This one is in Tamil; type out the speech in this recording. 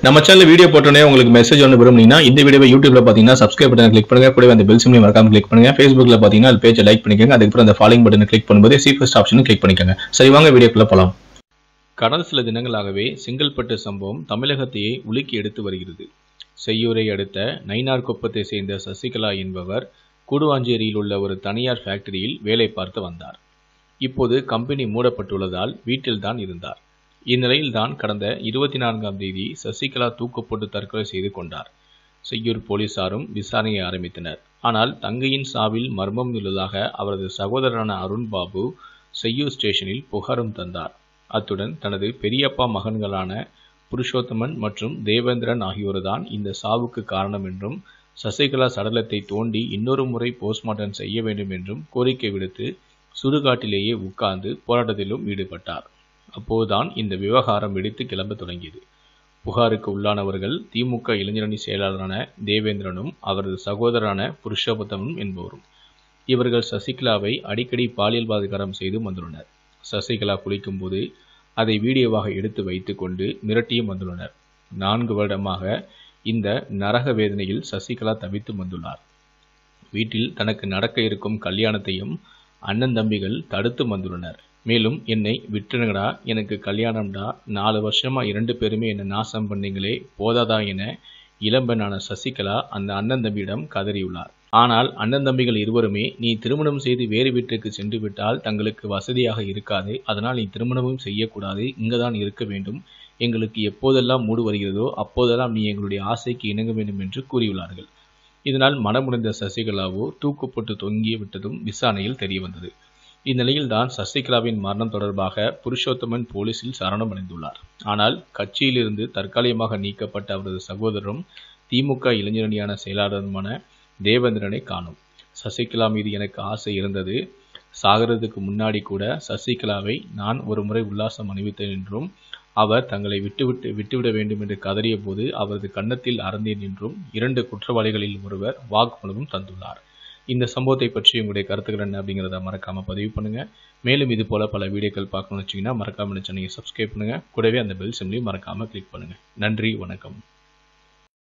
நம்ம சேனல் வீடியோ போட்டோன்னே உங்களுக்கு மெசேஜ் ஒன்று விரும்புனீங்கன்னா இந்த வீடியோவை யூடியூப்ல பார்த்தீங்கன்னா சப்ஸ்கிரைப் பட்டன் கிளிக் பண்ணுங்க கூடவே அந்த பெல் சிம்லையும் மறக்காம கிளிக் பண்ணுங்க ஃபேஸ்புக்ல பார்த்தீங்கன்னா அது பேஜை லைக் பண்ணிக்கோங்க அதுக்கப்புறம் அந்த ஃபாலோயிங் பட்டனை கிளிக் பண்ணும்போது சி ஃபர்ஸ்ட் ஆப்ஷனும் கிளிக் பண்ணிக்கோங்க சரி வாங்க வீடியோக்குள்ள போலாம் கடந்த சில தினங்களாகவே செங்கல்பட்டு சம்பவம் தமிழகத்தையே உலுக்கி எடுத்து வருகிறது செய்யூரை அடுத்த நைனார் குப்பத்தை சேர்ந்த சசிகலா என்பவர் கூடுவாஞ்சேரியில் உள்ள ஒரு தனியார் ஃபேக்டரியில் வேலை பார்த்து வந்தார் இப்போது கம்பெனி மூடப்பட்டுள்ளதால் வீட்டில்தான் இருந்தார் இந்நிலையில்தான் கடந்த இருபத்தி நான்காம் தேதி சசிகலா தூக்கப்பட்டு தற்கொலை செய்து கொண்டார் செய்யூர் போலீசாரும் விசாரணையை ஆரம்பித்தனர் ஆனால் தங்கையின் சாவில் மர்மம் உள்ளதாக அவரது சகோதரரான அருண் பாபு செய்யூர் ஸ்டேஷனில் புகாரும் தந்தார் அத்துடன் தனது பெரியப்பா மகன்களான புருஷோத்தமன் மற்றும் தேவேந்திரன் ஆகியோர்தான் இந்த சாவுக்கு காரணம் என்றும் சசிகலா சடலத்தை தோண்டி இன்னொரு முறை போஸ்ட்மார்ட்டம் செய்ய வேண்டும் என்றும் கோரிக்கை விடுத்து சுடுகாட்டிலேயே உட்கார்ந்து போராட்டத்திலும் ஈடுபட்டார் அப்போதுதான் இந்த விவகாரம் வெடித்து கிளம்ப தொடங்கியது புகாருக்கு உள்ளானவர்கள் திமுக இளைஞரணி செயலாளரான தேவேந்திரனும் அவரது சகோதரரான புருஷோத்தமனும் என்பவரும் இவர்கள் சசிகலாவை அடிக்கடி பாலியல் பலாத்காரம் செய்து வந்துள்ளனர் சசிகலா குளிக்கும்போது அதை வீடியோவாக எடுத்து வைத்துக்கொண்டு மிரட்டியும் வந்துள்ளனர் நான்கு வருடமாக இந்த நரக வேதனையில் சசிகலா தவித்து வந்துள்ளார் வீட்டில் தனக்கு நடக்க இருக்கும் கல்யாணத்தையும் அண்ணன் தம்பிகள் தடுத்து வந்துள்ளனர் மேலும் என்னை விட்டுருங்கடா எனக்கு கல்யாணம்டா நாலு வருஷமா இரண்டு பேருமே என்னை நாசம் பண்ணீங்களே போதாதா என இளம்பெண்ணான சசிகலா அந்த அண்ணன் தம்பியிடம் கதறியுள்ளார் ஆனால் அண்ணன் தம்பிகள் இருவருமே நீ திருமணம் செய்து வேறு வீட்டுக்கு சென்று விட்டால் தங்களுக்கு வசதியாக இருக்காது அதனால் நீ திருமணமும் செய்யக்கூடாது இங்கதான் இருக்க வேண்டும் எங்களுக்கு எப்போதெல்லாம் மூடு வருகிறதோ அப்போதெல்லாம் நீ எங்களுடைய ஆசைக்கு இணங்க வேண்டும் என்று கூறியுள்ளார்கள் இதனால் மனமுடைந்த சசிகலாவோ தூக்கப்பட்டு தொங்கிய விட்டதும் விசாரணையில் தெரியவந்தது இந்நிலையில்தான் சசிகலாவின் மரணம் தொடர்பாக புருஷோத்தமன் போலீசில் சரணம் அடைந்துள்ளார் ஆனால் கட்சியிலிருந்து தற்காலிகமாக நீக்கப்பட்ட அவரது சகோதரரும் திமுக இளைஞரணியான செயலாளருமான தேவேந்திரனை காணும் சசிகலா மீது எனக்கு ஆசை இருந்தது சாகிறதுக்கு முன்னாடி கூட சசிகலாவை நான் ஒரு முறை உல்லாசம் அணிவித்தேன் என்றும் அவர் தங்களை விட்டுவிட்டு விட்டுவிட வேண்டும் என்று கதறிய போது அவரது கன்னத்தில் அறந்தேன் என்றும் இரண்டு குற்றவாளிகளில் ஒருவர் வாக்குமூலமும் தந்துள்ளார் இந்த சம்பவத்தை பற்றி உங்களுடைய கருத்துக்கள் என்ன அப்படிங்கிறத மறக்காம பதிவு பண்ணுங்க மேலும் இது போல பல வீடியோக்கள் பார்க்கணும்னு வச்சிங்கன்னா மறக்காம சேனலை சப்ஸ்கிரைப் பண்ணுங்க கூடவே அந்த பெல் சிம்லையும் மறக்காம கிளிக் பண்ணுங்க நன்றி வணக்கம்